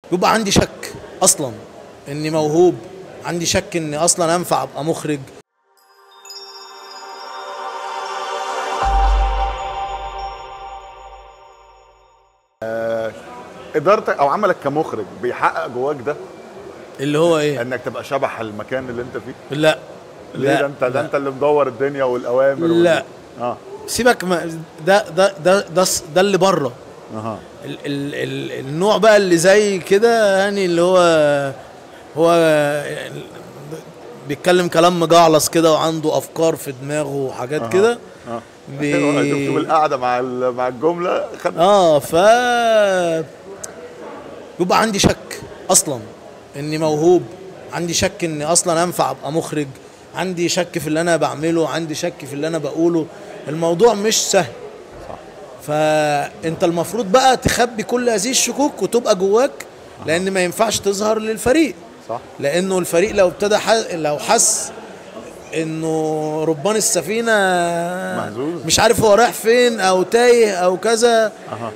يبقى عندي شك اصلا اني موهوب عندي شك اني اصلا انفع ابقى مخرج ادارتك او عملك كمخرج بيحقق جواك ده اللي هو ايه انك تبقى شبح المكان اللي انت فيه لا ليه لا ده انت ده لا. انت اللي مدور الدنيا والاوامر وال- لا. اه سيبك ما ده ده ده ده, ده اللي بره اها ال ال ال النوع بقى اللي زي كده يعني اللي هو هو بيتكلم كلام مجعلص كده وعنده افكار في دماغه وحاجات أها. كده اه بي- شوف شوف القعده مع ال- مع الجمله خد اه ف يبقى عندي شك اصلا اني موهوب عندي شك اني اصلا انفع ابقى مخرج عندي شك في اللي انا بعمله عندي شك في اللي انا بقوله الموضوع مش سهل صح. فانت المفروض بقى تخبي كل هذه الشكوك وتبقى جواك لان ما ينفعش تظهر للفريق صح لانه الفريق لو ابتدى ح... لو حس انه ربان السفينه مهزوز. مش عارف هو رايح فين او تايه او كذا اها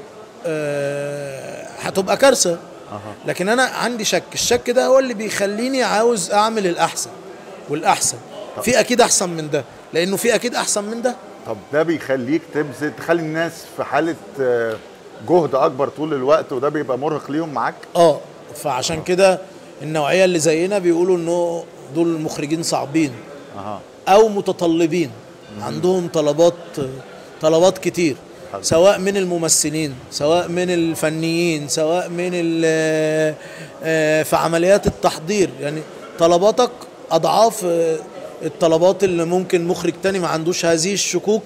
آه، هتبقى كارثه اها لكن انا عندي شك الشك ده هو اللي بيخليني عاوز اعمل الاحسن والاحسن في اكيد احسن من ده لانه في اكيد احسن من ده طب ده بيخليك تبذل تخلي الناس في حاله آه، جهد اكبر طول الوقت وده بيبقى مرهق ليهم معاك اه فعشان كده النوعيه اللي زينا بيقولوا انه دول المخرجين صعبين اها او متطلبين عندهم طلبات طلبات كتير حلو. سواء من الممثلين سواء من الفنيين سواء من ال- آه، في عمليات التحضير يعني طلباتك اضعاف آه، الطلبات اللي ممكن مخرج تاني ما عندوش هذه الشكوك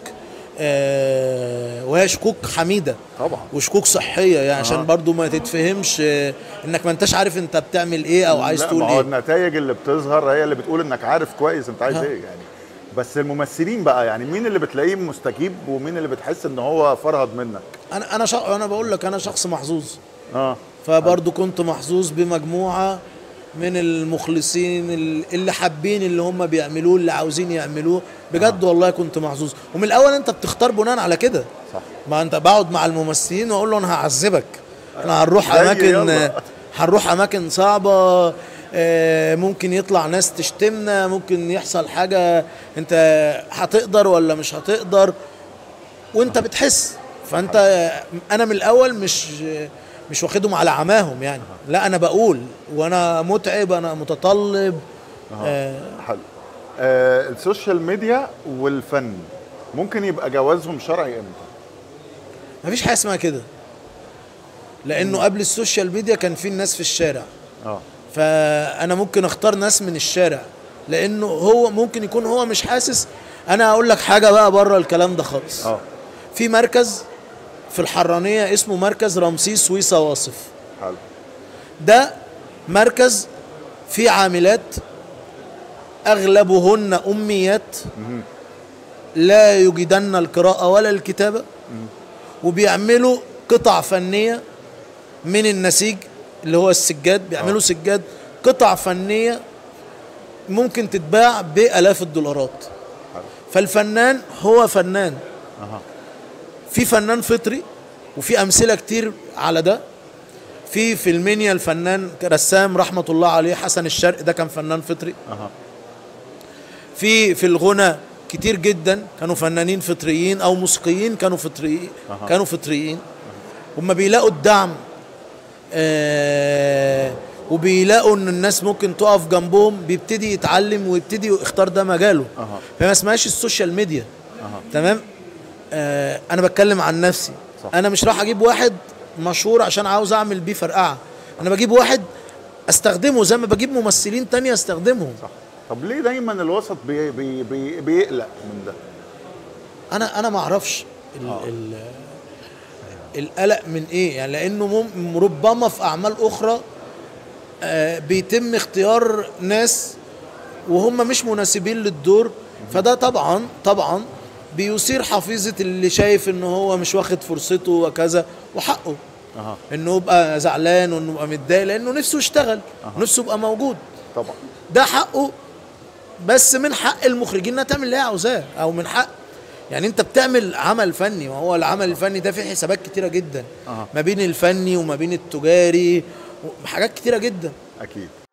آه، وهي شكوك حميده طبعا وشكوك صحيه يعني عشان آه. برضو ما تتفهمش آه، انك ما انتش عارف انت بتعمل ايه او عايز لا، تقول ما هو ايه النتائج اللي بتظهر هي اللي بتقول انك عارف كويس انت عايز ها. ايه يعني بس الممثلين بقى يعني مين اللي بتلاقيه مستجيب ومين اللي بتحس ان هو فرهد منك انا انا شخ... انا بقول لك انا شخص محظوظ اه فبرضو كنت محظوظ بمجموعه من المخلصين ال- اللي حابين اللي هم بيعملوه اللي عاوزين يعملوه بجد والله كنت محظوظ ومن الاول انت بتختار بناء على كده صح ما انت بقعد مع الممثلين واقول له انا هعذبك احنا هنروح زي اماكن يلا. هنروح اماكن صعبه آه، ممكن يطلع ناس تشتمنا ممكن يحصل حاجه انت هتقدر ولا مش هتقدر وانت بتحس فانت انا من الاول مش مش واخدهم على عماهم يعني لا انا بقول وانا متعب انا متطلب آه حلو آه السوشيال ميديا والفن ممكن يبقى جوازهم شرعي امتى مفيش حاجه اسمها كده لانه قبل السوشيال ميديا كان في الناس في الشارع اه فانا ممكن اختار ناس من الشارع لانه هو ممكن يكون هو مش حاسس انا هقول لك حاجه بقى بره الكلام ده خالص اه في مركز في الحرانيه اسمه مركز رمسيس ويصا واصف حلو ده مركز فيه عاملات اغلبهن اميات مهم. لا يجدن القراءه ولا الكتابه وبيعملوا قطع فنيه من النسيج اللي هو السجاد بيعملوا آه. سجاد قطع فنيه ممكن تتباع بالاف الدولارات حلو فالفنان هو فنان اها في فنان فطري وفي امثله كتير على ده في في المنيا الفنان رسام رحمه الله عليه حسن الشرق ده كان فنان فطري اها في في الغنى كتير جدا كانوا فنانين فطريين او موسيقيين كانوا فطريين أها. كانوا فطريين هم بيلاقوا الدعم آه وبيلاقوا ان الناس ممكن تقف جنبهم بيبتدي يتعلم ويبتدي يختار ده مجاله اها فما اسمهاش السوشيال ميديا اها تمام آه انا بتكلم عن نفسي صح. انا مش راح اجيب واحد مشهور عشان عاوز اعمل بيه فرقعه انا بجيب واحد استخدمه زي ما بجيب ممثلين تانية استخدمهم صح طب ليه دايما الوسط بي بي بي بيقلق من ده انا انا ما اعرفش ال آه. ال القلق من ايه يعني لانه مم ربما في اعمال اخرى آه بيتم اختيار ناس وهم مش مناسبين للدور فده طبعا طبعا بيثير حفيظه اللي شايف ان هو مش واخد فرصته وكذا وحقه اها انه يبقى زعلان وانه يبقى متضايق لانه نفسه يشتغل أها. نفسه يبقى موجود طبعا ده حقه بس من حق المخرجين انها تعمل اللي هي عاوزاه او من حق يعني انت بتعمل عمل فني وهو العمل الفني ده فيه حسابات كتيره جدا أها. ما بين الفني وما بين التجاري حاجات كتيره جدا اكيد